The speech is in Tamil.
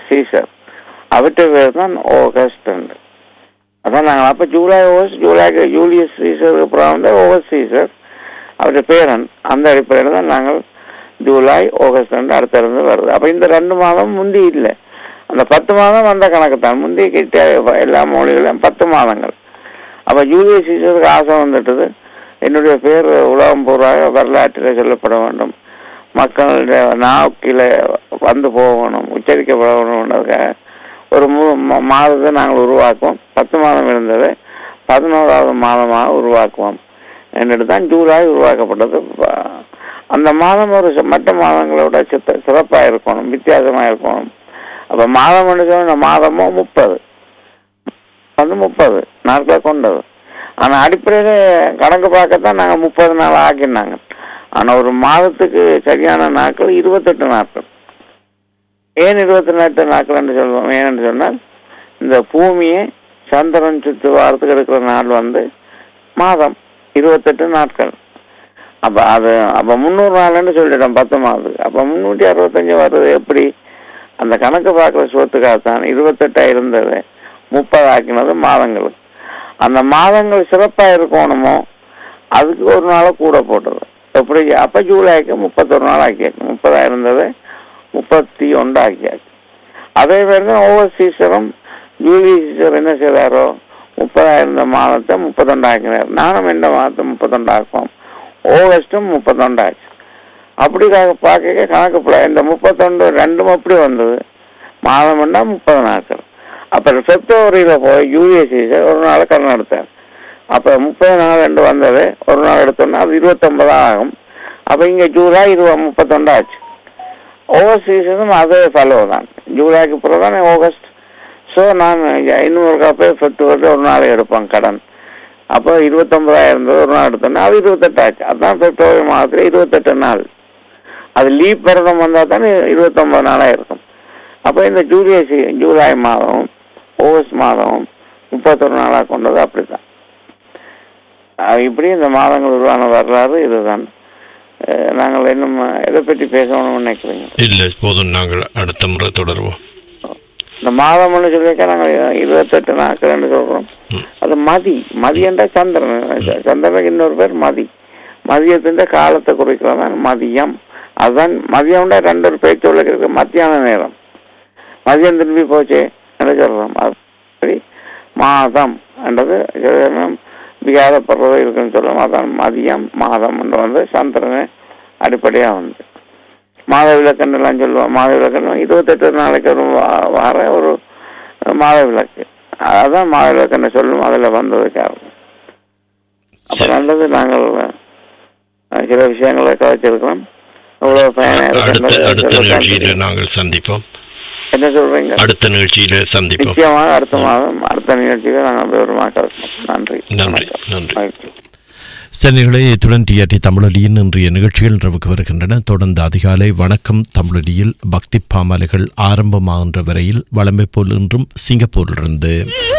சீசர் அவற்றை பேர் தான் ஆகஸ்ட் அதான் நாங்கள் அப்போ ஜூலை ஆகஸ்ட் ஜூலைக்கு ஜூலியஸ் சீசருக்கு அப்புறம் வந்து ஆகஸ்ட் சீசர் அவருடைய பேரன் அந்த அடிப்படையில் தான் நாங்கள் ஜூலை ஆகஸ்ட் ரெண்டு அடுத்திருந்து வருது அப்போ இந்த ரெண்டு மாதம் முந்தி இல்லை அந்த பத்து மாதம் அந்த கணக்கு தான் முந்தி கிட்ட எல்லா மொழிகளும் பத்து மாதங்கள் அப்போ ஜூலியஸ் சீசருக்கு ஆசை வந்துட்டது என்னுடைய பேர் உலகம் பூராக வரலாற்றில் சொல்லப்பட வேண்டும் மக்களுடைய நாக்கில் வந்து போகணும் உச்சரிக்கப்பட வேணும்ன்றதுக்காக ஒரு மு ம- மாதத்தை நாங்கள் உருவாக்குவோம் பத்து மாதம் இருந்தது பதினோராவது மாதமாக உருவாக்குவோம் என்னட்டு தான் ஜூலை உருவாக்கப்பட்டது ப- அந்த மாதம் ஒரு ச- மற்ற மாதங்களோட சித்த சிறப்பாக இருக்கணும் வித்தியாசமாக இருக்கணும் அப்போ மாதம் சொன்ன மாதமும் முப்பது வந்து முப்பது நாட்களை கொண்டது ஆனால் அடிப்படையில் கணக்கு பார்க்கத்தான் நாங்கள் முப்பது நாள் ஆக்கினாங்க ஆனால் ஒரு மாதத்துக்கு சரியான நாட்கள் இருபத்தெட்டு நாட்கள் ஏன் இருபத்தி எட்டு நாட்கள் என்று சொல்லுவோம் ஏன்னு சொன்னால் இந்த பூமியை சந்திரன் சுற்றி வாரத்துக்கு எடுக்கிற நாள் வந்து மாதம் இருபத்தெட்டு நாட்கள் அப்போ அது அப்போ முந்நூறு நாள்னு சொல்லிட்டோம் பத்து மாதத்துக்கு அப்போ முந்நூற்றி அறுபத்தஞ்சு வருது எப்படி அந்த கணக்கு பார்க்குற சோத்துக்காகத்தான் இருபத்தெட்டா இருந்தது முப்பது ஆக்கினது மாதங்களுக்கு அந்த மாதங்கள் சிறப்பாக இருக்கணுமோ அதுக்கு ஒரு நாளை கூட போட்டது எப்படி அப்போ ஜூலைக்கு முப்பத்தொரு நாள் ஆக்கியாச்சு முப்பதாக இருந்தது முப்பத்தி ஒன்று ஆக்கியாச்சு அதே மாதிரி தான் ஒவ்வொரு சீசரும் ஜூலி சீசர் என்ன செய்தாரோ முப்பதாக இருந்த மாதத்தை முப்பத்தொண்டு ஆக்கினார் நானும் இந்த மாதத்தை முப்பத்தொண்டு ஆக்குவோம் ஆகஸ்ட்டும் முப்பத்தொண்டு ஆச்சு அப்படி க- பார்க்க கணக்கு பிள்ளை இந்த முப்பத்தொண்டு ரெண்டும் அப்படி வந்தது மாதம்னா முப்பது நாட்கள் அப்போ பிப்ரவரியில் போய் யூஎஸ் சீசர் ஒரு நாள் கடன் எடுத்தார் அப்போ முப்பது நாள் ரெண்டு வந்தது ஒரு நாள் எடுத்தோம்னா அது இருபத்தொன்பது ஆகும் அப்போ இங்கே ஜூலை இருபது முப்பத்தொண்டு ஆச்சு ஓவர் சீசனும் அதே ஃபாலோ தான் ஜூலைக்கு பிறகு தானே ஆகஸ்ட் ஸோ நான் இன்னொரு காப்பே பிப்ரவரியில் ஒரு நாள் எடுப்பேன் கடன் அப்போ இருபத்தொன்பதாயிரம் இருந்தது ஒரு நாள் எடுத்தோம்னா அது இருபத்தெட்டு ஆச்சு அதுதான் பிப்ரவரி மாதத்தில் இருபத்தெட்டு நாள் அது லீப் விரதம் வந்தால் தானே இருபத்தொன்பது நாளாக இருக்கும் அப்போ இந்த ஜூலிய சி- ஜூலை மாதம் ஆகஸ்ட் மாதம் முப்பத்தொரு நாளாக கொண்டது அப்படித்தான் அஹ் இப்படி இந்த மாதங்கள் உருவான வரலாறு இதுதான் அஹ் நாங்கள் இன்னும் எதை பற்றி பேசணும்னு நினைக்கிறீங்க இல்லை போதும் நாங்கள் அடுத்த முறை தொடருவோம் இந்த மாதம்னு சொல்லியிருக்கா நாங்கள் இருபத்தெட்டு நாட்கள்னு சொல்கிறோம் ம். அது மதி மதி என்ற சந்திரன் ச- சந்திரனுக்கு இன்னொரு பேர் மதி மதியத்தின் காலத்தை குறிக்கிறதான் மதியம் அதுதான் மதியம்டா ரெண்டு ஒரு பேச்சு இருக்கு மத்தியான நேரம் மதியம் திரும்பி போச்சு என்ன சொல்கிறோம் அப்படி மாதம் என்றது சிவசனம் விகாரப்படுறது இருக்குன்னு சொல்லுவோம் அதான் மதியம் மாதம் என்று வந்து சந்திரனை அடிப்படையாக வந்து மாத விளக்குன்னெல்லாம் சொல்லுவோம் மாத விளக்குன்னு இருபத்தெட்டு நாளைக்கு ஒரு வா- வார ஒரு மாத விளக்கு அதான் மாத விளக்குன்னு சொல்லுவோம் அதில் வந்தது காரணம் அப்போ சரி. நல்லது நாங்கள் அஹ், சில விஷயங்களை கவச்சிருக்கிறோம் இவ்வளோ பயனாக அடுத்த அடுத்த இருக்கின்றது. நிகழ்ச்சியில நாங்கள் சந்திப்போம் என்ன சொல்றீங்க அடுத்த நிகழ்ச்சியில சந்திப்போம் நிச்சயமாக அடுத்த மாதம் அடுத்த நிகழ்ச்சியில் நாங்கள் விவரமாக கலப்போம் நன்றி நன்றி, வணக்கம். நன்றி. மகிழ்ச்சி. சென்னைகளே இத்துடன் டிஆர்டி தமிழொலியின் இன்றைய நிகழ்ச்சிகள் நிறைவுக்கு வருகின்றன தொடர்ந்து அதிகாலை வணக்கம் தமிழொலியில் பக்தி பாமாலைகள் ஆரம்பமாகின்ற வரையில் வளமை போல் இன்றும் சிங்கப்பூரிலிருந்து